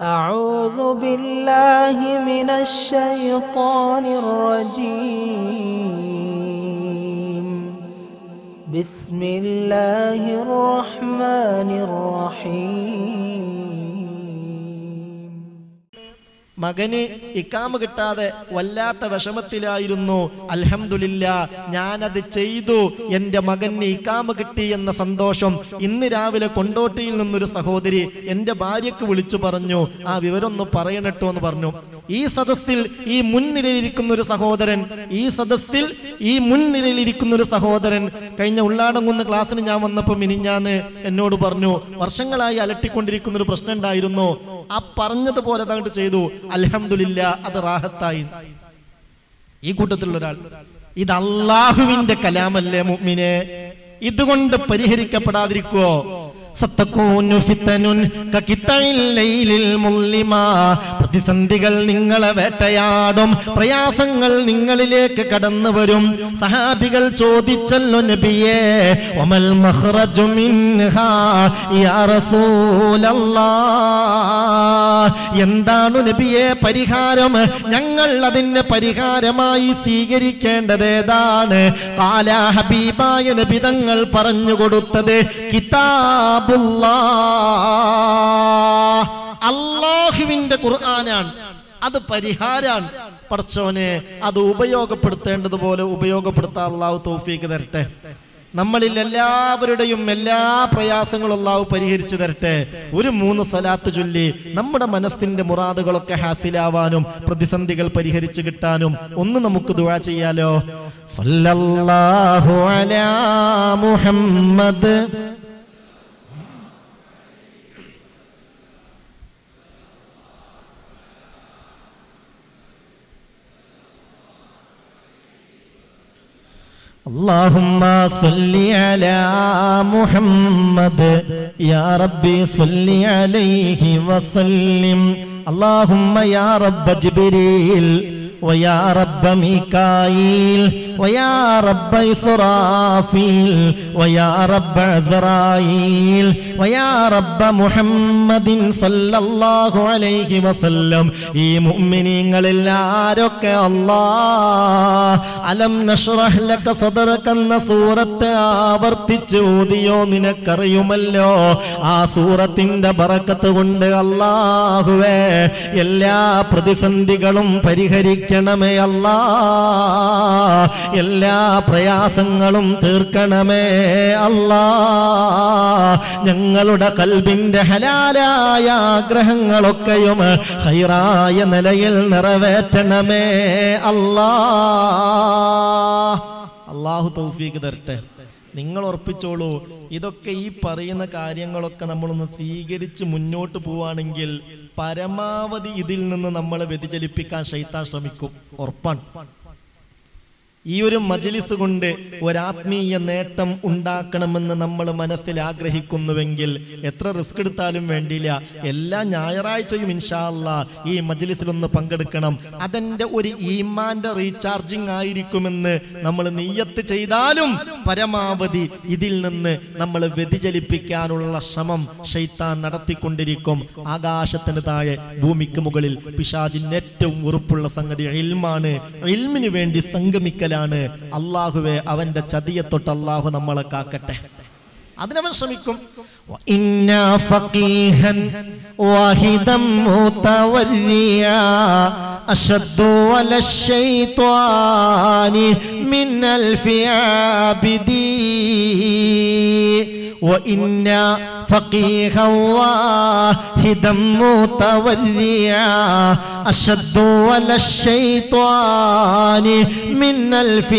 أعوذ بالله من الشيطان الرجيم بسم الله الرحمن الرحيم മകന് ഇക്കാമ കിട്ടാതെ വല്ലാത്ത വിഷമത്തിലായിരുന്നു അൽഹംദുലില്ല ഞാനത് ചെയ്തു എൻ്റെ മകന് ഇക്കാമ കിട്ടി എന്ന സന്തോഷം ഇന്ന് രാവിലെ കൊണ്ടോട്ടിയിൽ നിന്നൊരു സഹോദരി എൻ്റെ ഭാര്യയ്ക്ക് വിളിച്ചു പറഞ്ഞു ആ വിവരം ഒന്ന് പറയണട്ടോ എന്ന് പറഞ്ഞു ഈ സദസ്സിൽ ഈ മുൻനിരയിലിരിക്കുന്ന ഒരു സഹോദരൻ ഈ സദസ്സിൽ ഈ മുൻനിരയിലിരിക്കുന്ന ഒരു സഹോദരൻ കഴിഞ്ഞ ഉള്ളാടങ്കുന്ന ക്ലാസ്സിന് ഞാൻ വന്നപ്പോൾ മിനിഞ്ഞാന്ന് എന്നോട് പറഞ്ഞു വർഷങ്ങളായി അലട്ടിക്കൊണ്ടിരിക്കുന്ന ഒരു പ്രശ്നം ഉണ്ടായിരുന്നു ആ പറഞ്ഞതുപോലെ അതങ്ങോട്ട് ചെയ്തു അൽഹംദുലില്ല അത് റാഹത്തായി ഈ കൂട്ടത്തിലുള്ള ഒരാൾ ഇത് അള്ളാഹുവിന്റെ കലാമല്ലേ മുഅ്മിനെ ഇതുകൊണ്ട് പരിഹരിക്കപ്പെടാതിരിക്കുവോ സത്തക്കൂനു ഫിത്തനുൻ കകിത്തഇൽ ലൈലിൽ മുള്ളിമാ. പ്രതിസന്ധികൾ നിങ്ങളെ വേട്ടയാടും പ്രയാസങ്ങൾ നിങ്ങളിലേക്ക് കടന്നു വരും സഹാബികൾ ചോദിച്ചല്ലോ നബിയേ ഒമൽ മഖ്റജു മിൻഹാ യാ റസൂലല്ലാഹ് എന്താണ് നബിയെ പരിഹാരം ഞങ്ങൾ അതിന് പരിഹാരമായി സ്വീകരിക്കേണ്ടത് ഏതാണ് കാല ഹബീബായ നബി തങ്ങൾ പറഞ്ഞു കൊടുത്തത് കിതാബുല്ലാ അള്ളാഹുവിന്റെ ഖുർആനാണ് അത് പരിഹാരാണ് പടച്ചോനെ അത് ഉപയോഗപ്പെടുത്തേണ്ടതുപോലെ ഉപയോഗപ്പെടുത്താൻ അള്ളാഹു തൗഫീക്ക് തരട്ടെ നമ്മളിൽ എല്ലാവരുടെയും എല്ലാ പ്രയാസങ്ങളും അള്ളാഹു പരിഹരിച്ചു തരട്ടെ ഒരു മൂന്ന് സലാത്ത് ചൊല്ലി നമ്മുടെ മനസ്സിന്റെ മുറാദുകളൊക്കെ ഹാസിലാവാനും പ്രതിസന്ധികൾ പരിഹരിച്ചു കിട്ടാനും ഒന്ന് നമുക്ക് ദുആ ചെയ്യാലോ സല്ലല്ലാഹു അലാ മുഹമ്മദ് اللهم صل على محمد يا ربي صل عليه وسلم اللهم يا رب جبريل ويا رب ميكائيل ويا رب إسرافيل ويا رب عزرائيل ويا رب محمد صلى الله عليه وسلم ഈ മുഅ്മിനീങ്ങളിൽ ആരൊക്കെ അല്ലാ അലം നഷ്റഹ് ലക സദറക എന്ന സൂറത്ത് ആവർത്തിച്ച് ഓതിയോ നിനക്കറിയുമല്ലോ ആ സൂറത്തിന്റെ ബറക്കത്ത് കൊണ്ട് അല്ലാഹുവേ എല്ലാ പ്രതിസന്ധികളും പരിഹരിക്കണമേ അല്ലാ എല്ലാ പ്രയാസങ്ങളും തീർക്കണമേ അല്ലാ ഞങ്ങളുടെ കൽബിന്റെ ഹലാലായ ആഗ്രഹങ്ങളൊക്കെയും ഹൈറായ നിലയിൽ നിറവേറ്റണമേ അല്ലാ അള്ളാഹു തൗഫീക്ക് തരട്ടെ നിങ്ങൾ ഉറപ്പിച്ചോളൂ ഇതൊക്കെ ഈ പറയുന്ന കാര്യങ്ങളൊക്കെ നമ്മളൊന്ന് സ്വീകരിച്ച് മുന്നോട്ട് പോവാണെങ്കിൽ പരമാവധി ഇതിൽ നിന്ന് നമ്മളെ വ്യതിചലിപ്പിക്കാൻ ശൈത്താൻ ശ്രമിക്കും ഉറപ്പാണ് ഈ ഒരു മജ്ലിസ് കൊണ്ട് ഒരാത്മീയ നേട്ടം ഉണ്ടാക്കണമെന്ന് നമ്മൾ മനസ്സിൽ ആഗ്രഹിക്കുന്നുവെങ്കിൽ എത്ര റിസ്ക് എടുത്താലും വേണ്ടിയില്ല എല്ലാ ഞായറാഴ്ചയും ഇൻഷാല്ല ഈ മജ്ലിസിലൊന്ന് പങ്കെടുക്കണം അതെന്റെ ഒരു ഈമാന്റെ റീചാർജിങ് ആയിരിക്കുമെന്ന് നമ്മൾ നീയത്ത് ചെയ്താലും പരമാവധി ഇതിൽ നിന്ന് നമ്മൾ വ്യതിചലിപ്പിക്കാനുള്ള ശ്രമം ഷെയ്ത്താൻ നടത്തിക്കൊണ്ടിരിക്കും ആകാശത്തിന് താഴെ ഭൂമിക്ക് മുകളിൽ പിശാജിന് ഏറ്റവും ഉറപ്പുള്ള സംഗതി ഇൽമാണ് ഇൽമിന് വേണ്ടി സംഗമിക്കലാണ് അള്ളാഹുവെ അവന്റെ ചതിയെ തൊട്ട് അള്ളാഹു നമ്മളെ കാക്കട്ടെ അതിനവൻ ശ്രമിക്കും وإن فقيها واحدا متوريا أشد ولا الشيطان من ألف عابدين وإن فقيها واحدا متوريا أشد ولا الشيطان من ألف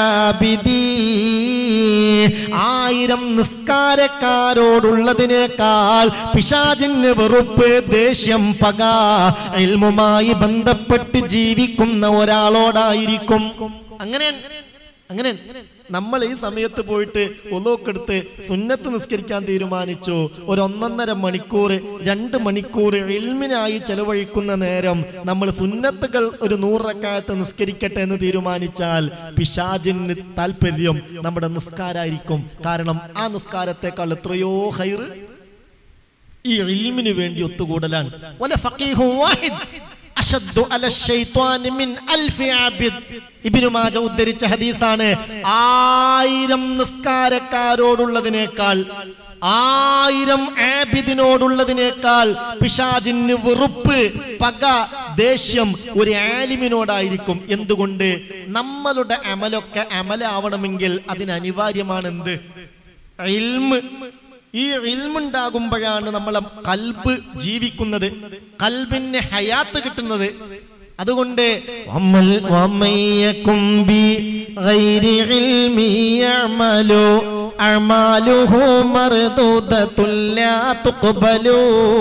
عابدين ആയിരം നിസ്കാരക്കാരോടുള്ളതിനേക്കാൾ പിശാചിന് വെറുപ്പ് ദേഷ്യം പക ഇൽമുമായി ബന്ധപ്പെട്ട് ജീവിക്കുന്ന ഒരാളോടായിരിക്കും അങ്ങനെ അങ്ങനെ നമ്മൾ ഈ സമയത്ത് പോയിട്ട് ഒലോക്കെടുത്ത് സുന്നത്ത് നിസ്കരിക്കാൻ തീരുമാനിച്ചു ഒരു ഒന്നൊന്നര മണിക്കൂർ രണ്ട് മണിക്കൂർ ഇൽമിനായി ചെലവഴിക്കുന്ന നേരം നമ്മൾ സുന്നത്തുകൾ ഒരു നൂറക്കാലത്ത് നിസ്കരിക്കട്ടെ എന്ന് തീരുമാനിച്ചാൽ പിശാജിന് താല്പര്യം നമ്മുടെ നിസ്കാരായിരിക്കും കാരണം ആ നിസ്കാരത്തെക്കാൾ എത്രയോ ഹൈറ് ഈ ഇൽമിന് വേണ്ടി ഒത്തുകൂടലാണ് വല ഫഖീഹും വാഹിദ് അശദ്ദു അല ശൈത്വാനി മിൻ അൽഫി ആബിദ് ഇബ്നു മാജ ഉദ്ധരിച്ച ഹദീസാണ് ആയിരം നിസ്കാരക്കാരോടുള്ളതിനേക്കാൾ ആയിരം ആബിദിനോടുള്ളതിനേക്കാൾ പിശാജിന് വെറുപ്പ് പക ദേഷ്യം ഒരു ആലിമിനോടായിരിക്കും എന്തുകൊണ്ട് നമ്മളുടെ അമലൊക്കെ അമലാവണമെങ്കിൽ അതിന് അനിവാര്യമാണ് എന്ത് ഇൽമ് ഈ ഇൽമുണ്ടാകുമ്പോഴാണ് നമ്മളെ കൽബ് ജീവിക്കുന്നത് കൽബിന് ഹയാത്ത് കിട്ടുന്നത് അതുകൊണ്ട് വമ്മൽ വമയ്യക്കും ബി ഗൈരി ഇൽമി യഅമലു അഅമാലുഹു മർദൂദത്തുൻ ലാ തുഖ്ബലു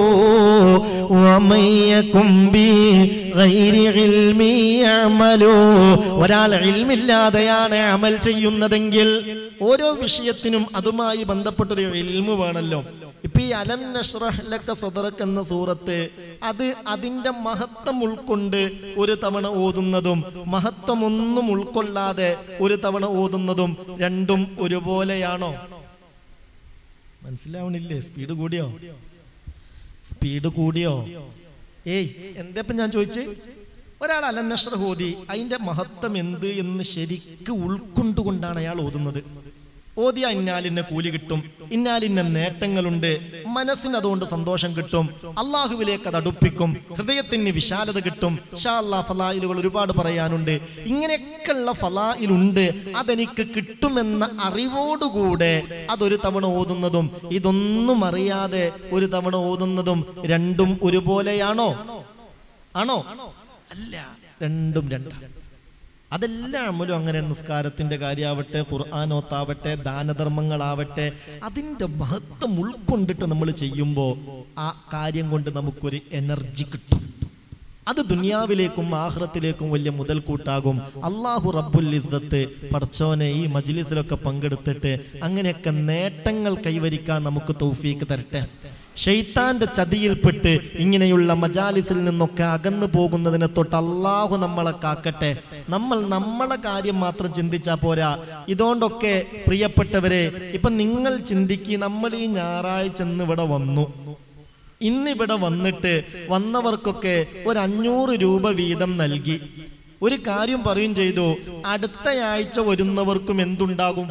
വമയ്യക്കും ബി ഗൈരി ഇൽമി യഅമലു ഒരാൾ ഇൽമില്ലാതെയാണ് അമൽ ചെയ്യുന്നതെങ്കിൽ ഓരോ വിഷയത്തിനും അതുമായി ബന്ധപ്പെട്ടൊരു ഇൽമു വേണമല്ലോ ഇപ്പൊ ഈ അലം നഷ്റഹ് ലക സദറക് എന്ന സൂറത്ത് അത് അതിന്റെ മഹത്വം ഉൾക്കൊണ്ട് ഒരു തവണ ഓതുന്നതും മഹത്വം ഒന്നും ഉൾക്കൊള്ളാതെ ഒരു തവണ ഓതുന്നതും രണ്ടും ഒരുപോലെയാണോ മനസ്സിലാവണില്ലേ സ്പീഡ് കൂടിയോ സ്പീഡ് കൂടിയോ ഏയ് എന്താ ഞാൻ ചോദിച്ചേ ഒരാൾ അലന്നഷ്ര ഓതി അതിന്റെ മഹത്വം എന്ത് എന്ന് ശരിക്ക് ഉൾക്കൊണ്ടുകൊണ്ടാണ് അയാൾ ഓതുന്നത് ഓതിയ ഇന്നാലിന് കൂലി കിട്ടും ഇന്നാലിന് നേട്ടങ്ങളുണ്ട് മനസ്സിന് അതുകൊണ്ട് സന്തോഷം കിട്ടും അള്ളാഹുവിലേക്ക് അത് അടുപ്പിക്കും ഹൃദയത്തിന് വിശാലത കിട്ടും ഷാ അല്ലാ ഫലായിലുകൾ ഒരുപാട് പറയാനുണ്ട് ഇങ്ങനെയൊക്കെയുള്ള ഫലായിലുണ്ട് അതെനിക്ക് കിട്ടുമെന്ന അറിവോടുകൂടെ അതൊരു തവണ ഓതുന്നതും ഇതൊന്നും അറിയാതെ ഒരു തവണ ഓതുന്നതും രണ്ടും ഒരുപോലെയാണോ ആണോ അല്ല രണ്ടും രണ്ടാണ് അതെല്ലാം അമലും അങ്ങനെ നിസ്കാരത്തിന്റെ കാര്യമാവട്ടെ ഖുർആാനോത്താവട്ടെ ദാനധർമ്മങ്ങളാവട്ടെ അതിന്റെ മഹത്വം ഉൾക്കൊണ്ടിട്ട് നമ്മൾ ചെയ്യുമ്പോൾ ആ കാര്യം കൊണ്ട് നമുക്കൊരു എനർജി കിട്ടും അത് ദുനിയാവിലേക്കും ആഹ്റത്തിലേക്കും വലിയ മുതൽക്കൂട്ടാകും അള്ളാഹു റബ്ബുൽ ഇസ്ദത്ത് പടച്ചോനെ ഈ മജ്ലിസിലൊക്കെ പങ്കെടുത്തിട്ട് അങ്ങനെയൊക്കെ നേട്ടങ്ങൾ കൈവരിക്കാൻ നമുക്ക് തൗഫീക്ക് തരട്ടെ ഷെയ്ത്താന്റെ ചതിയിൽപ്പെട്ട് ഇങ്ങനെയുള്ള മജാലിസിൽ നിന്നൊക്കെ അകന്നു പോകുന്നതിനെ തൊട്ട് അള്ളാഹു നമ്മളെ കാക്കട്ടെ നമ്മൾ നമ്മളെ കാര്യം മാത്രം ചിന്തിച്ചാൽ പോരാ ഇതുകൊണ്ടൊക്കെ പ്രിയപ്പെട്ടവരെ ഇപ്പൊ നിങ്ങൾ ചിന്തിക്കി നമ്മൾ ഈ ഞായറാഴ്ച ഇന്ന് ഇവിടെ വന്നു ഇന്നിവിടെ വന്നിട്ട് വന്നവർക്കൊക്കെ ഒരു അഞ്ഞൂറ് രൂപ വീതം നൽകി ഒരു കാര്യം പറയും ചെയ്തു അടുത്തയാഴ്ച വരുന്നവർക്കും എന്തുണ്ടാകും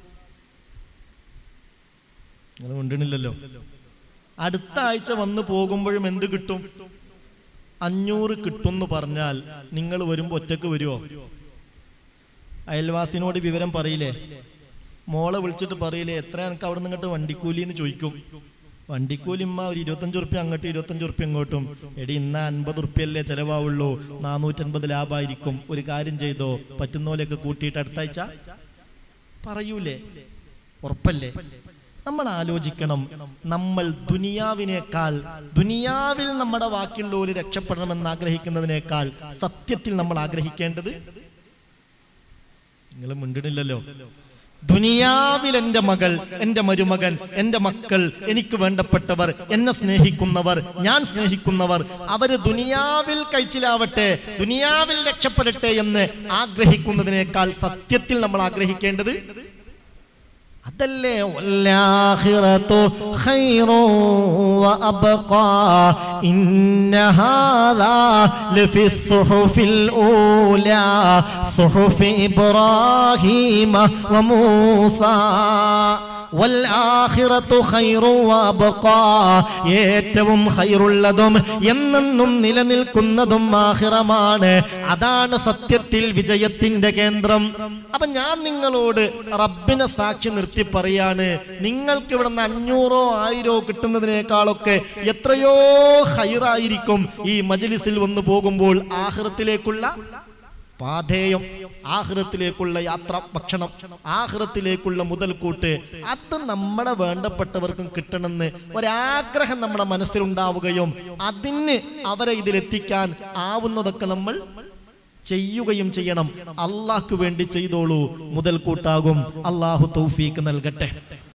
നിങ്ങൾ ഉണ്ടണില്ലല്ലോ അടുത്ത ആഴ്ച വന്നു പോകുമ്പോഴും എന്ത് കിട്ടും അഞ്ഞൂറ് കിട്ടുമെന്ന് പറഞ്ഞാൽ നിങ്ങൾ വരുമ്പോ ഒറ്റക്ക് വരുമോ അയൽവാസിനോട് വിവരം പറയില്ലേ മോളെ വിളിച്ചിട്ട് പറയില്ലേ എത്ര എനിക്ക് അവിടെ നിന്നിട്ട് വണ്ടിക്കൂലി എന്ന് ചോദിക്കും വണ്ടിക്കൂലി ഉമ്മ ഒരു ഇരുപത്തഞ്ച് ഉറുപ്പ്യ അങ്ങോട്ടും ഇരുപത്തഞ്ച് ഉറുപ്പ്യ ഇങ്ങോട്ടും എടി ഇന്ന് അൻപത് ഉറുപ്പ്യല്ലേ ചെലവാവുള്ളൂ നാനൂറ്റൻപത് ലാഭമായിരിക്കും ഒരു കാര്യം ചെയ്തോ പറ്റുന്ന പോലെയൊക്കെ കൂട്ടിയിട്ട് അടുത്താഴ്ച പറയൂലേ ഉറപ്പല്ലേ നമ്മൾ ആലോചിക്കണം നമ്മൾ ദുനിയാവിനേക്കാൾ ദുനിയാവിൽ നമ്മുടെ ബാക്കിയുള്ളവർ രക്ഷപ്പെടണമെന്ന് ആഗ്രഹിക്കുന്നതിനേക്കാൾ സത്യത്തിൽ നമ്മൾ ആഗ്രഹിക്കേണ്ടത് നിങ്ങൾ മിണ്ടിടില്ലല്ലോ ദുനിയാവിൽ എൻ്റെ മകൾ എൻ്റെ മരുമകൻ എൻ്റെ മക്കൾ എനിക്ക് വേണ്ടപ്പെട്ടവർ എന്നെ സ്നേഹിക്കുന്നവർ ഞാൻ സ്നേഹിക്കുന്നവർ അവര് ദുനിയാവിൽ കഴിച്ചിലാവട്ടെ ദുനിയാവിൽ രക്ഷപ്പെടട്ടെ എന്ന് ആഗ്രഹിക്കുന്നതിനേക്കാൾ സത്യത്തിൽ നമ്മൾ ആഗ്രഹിക്കേണ്ടത് അതല്ലേ വല്ലാഹിറത്തു ഖൈറു വഅബ്ഖാ ഇന്ന ഹാദാ ലഫി സുഹുഫിൽ ഊലാ സുഹുഫി ഇബ്രാഹീമ വമൂസാ വൽആഖിറത്തു ഖൈറു വഅബ്ഖാ ഏറ്റവും ഖൈറുള്ളതും എന്നെന്നും നിലനിൽക്കുന്നതും ആഖിറമാണ് അതാണ് സത്യത്തിൽ വിജയത്തിന്റെ കേന്ദ്രം അപ്പൊ ഞാൻ നിങ്ങളോട് റബ്ബിനെ സാക്ഷി നിർത്തി പറയാണ് നിങ്ങൾക്ക് ഇവിടുന്ന് അഞ്ഞൂറോ ആയിരോ കിട്ടുന്നതിനേക്കാളൊക്കെ എത്രയോ ഹൈറായിരിക്കും ഈ മജ്ലിസിൽ വന്നു പോകുമ്പോൾ ആഹ്റത്തിലേക്കുള്ള പാധേയം ആഹ്റത്തിലേക്കുള്ള യാത്ര ഭക്ഷണം ആഹ്റത്തിലേക്കുള്ള മുതൽക്കൂട്ട് അത് നമ്മുടെ വേണ്ടപ്പെട്ടവർക്കും കിട്ടണമെന്ന് ഒരാഗ്രഹം നമ്മുടെ മനസ്സിലുണ്ടാവുകയും അതിന് അവരെ ഇതിലെത്തിക്കാൻ ആവുന്നതൊക്കെ നമ്മൾ ചെയ്യുകയും ചെയ്യണം അള്ളാഹ്ക്ക് വേണ്ടി ചെയ്തോളൂ മുതൽക്കൂട്ടാകും അള്ളാഹു തൗഫീക്ക് നൽകട്ടെ